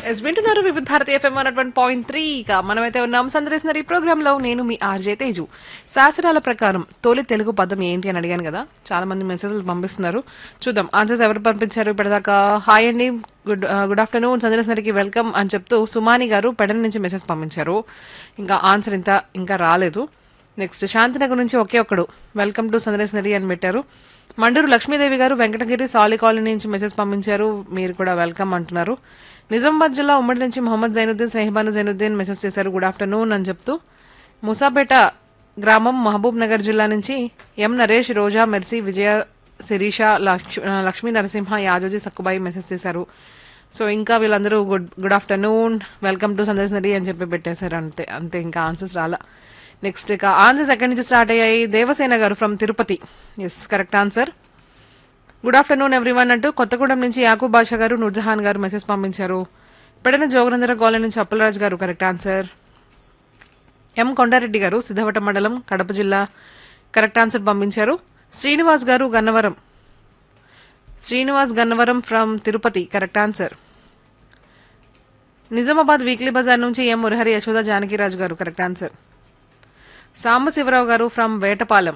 yes వింటున్నారు Vividh Bharati FM one one point three ఇక మనమైతే ఉన్నాం సందర్శిస్తున్నారు ఈ ప్రోగ్రామ్ లో నేను మీ ఆర్జే తేజు శాస్త్రాల ప్రకారం తొలి తెలుగు పదం ఏంటి అని అడిగాను కదా చాలా మంది మెసేజ్లు పంపిస్తున్నారు చూద్దాం ఆన్సర్స్ ఎవరు పంపించారు ఇప్పటిదాకా హాయ్ అండి గుడ్ గుడ్ ఆఫ్టర్నూన్ సందర్శనకి వెల్కమ్ అని చెప్తూ సుమాని గారు పెడన్ నుంచి మెసేజ్ పంపించారు ఇంకా ఆన్సర్ ఇంత ఇంకా రాలేదు నెక్స్ట్ శాంతినగర్ నుంచి ఒకే ఒక్కడు వెల్కమ్ టు సందర్శనరీ అని పెట్టారు మండూరు లక్ష్మీదేవి గారు వెంకటగిరి సాలి కాలనీ నుంచి మెసేజ్ పంపించారు మీరు కూడా వెల్కమ్ అంటున్నారు నిజామాబాద్ జిల్లా ఉమ్మడి నుంచి మొహమ్మద్ జైనుద్దీన్ సహిబాను జైనుద్దీన్ మెసేజ్ చేశారు గుడ్ ఆఫ్టర్నూన్ అని చెప్తూ ముసాపేట గ్రామం మహబూబ్ నగర్ జిల్లా నుంచి ఎం నరేష్ రోజా మెర్సీ విజయ శిరీష లక్ష్- లక్ష్మీ నరసింహ యాదోజీ సక్కుబాయి మెసేజ్ చేశారు సో ఇంకా వీళ్ళందరూ good good afternoon welcome to సందర్శనరీ అని చెప్పి పెట్టేశారు అంతే అంతే ఇంకా ఆన్సర్స్ రాలా నెక్స్ట్ ఇక ఆన్సర్స్ ఎక్కడి నుంచి స్టార్ట్ అయ్యాయి Devasena garu from Tirupati yes correct answer good afternoon everyone అంటూ కొత్తగూడెం నుంచి యాకూబ్ బాషా గారు నూర్జహాన్ గారు మెసేజ్ పంపించారు పెడన జోగనందర కాలనీ నుంచి అప్పలరాజు గారు కరెక్ట్ ఆన్సర్ ఎం కొండారెడ్డి గారు సిద్ధవట మండలం కడప జిల్లా కరెక్ట్ ఆన్సర్ పంపించారు Srinivas garu Gannavaram Srinivas Gannavaram from Tirupati correct answer Nizamabad weekly బజార్ నుంచి ఎం మురహరి యశోద జానకిరాజు గారు కరెక్ట్ ఆన్సర్ సాంబశివరావు గారు ఫ్రమ్ వేటపాలెం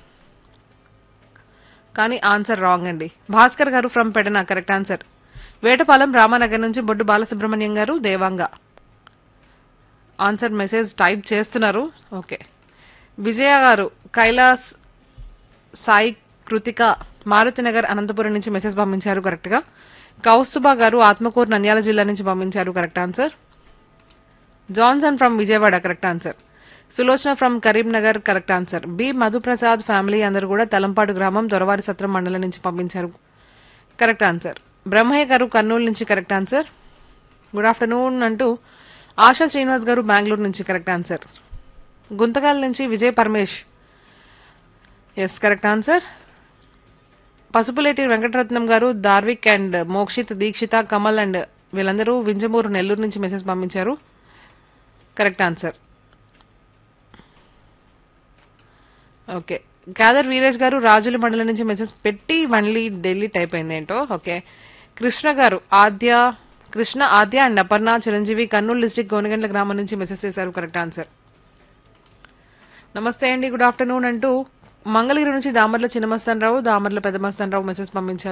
కానీ ఆన్సర్ రాంగ్ అండి Bhaskar garu from Pedana correct answer Vetapalem Ramanagar నుంచి Boddu Balasubrahmanyam garu Devanga answer message type చేస్తున్నారు ఓకే విజయ గారు కైలాస్ సాయి కృతిక మారుతినగర్ అనంతపురం నుంచి మెసేజ్ పంపించారు కరెక్ట్గా కౌస్తుబా గారు ఆత్మకూరు నంద్యాల జిల్లా నుంచి పంపించారు correct answer Johnson from Vijayawada correct answer Sulochana from Karimnagar correct answer B Madhuprasad family అందరూ కూడా తలంపాడు గ్రామం దొరవారి సత్రం మండలం నుంచి పంపించారు కరెక్ట్ ఆన్సర్ బ్రహ్మయ్య గారు కర్నూలు నుంచి కరెక్ట్ ఆన్సర్ గుడ్ ఆఫ్టర్నూన్ అంటూ ఆశా శ్రీనివాస్ గారు బెంగళూరు నుంచి కరెక్ట్ ఆన్సర్ గుంతకాల నుంచి Vijay Paramesh yes correct answer Pasupuleti Venkataratnam garu Darvik and Mokshith Dikshita Kamal and వీళ్ళందరూ వింజమూరు నెల్లూరు నుంచి మెసేజ్ పంపించారు correct answer okay Gadar Veeresh garu Rajula మండలం నుంచి మెసేజ్ పెట్టి మళ్ళీ ఢిల్లీ టైప్ అయింది ఏంటో okay Krishna garu Aadya Krishna Aadya and Aparna Chiranjeevi Kurnool district Gonagandla గ్రామం నుంచి మెసేజ్ చేశారు కరెక్ట్ ఆన్సర్ నమస్తే అండి గుడ్ ఆఫ్టర్నూన్ అంటూ మంగళగిరి నుంచి దామర్ల చిన్నమస్తాన్ రావు దామర్ల పెద్దమస్తాన్ రావు మెసేజ్ పంపించారు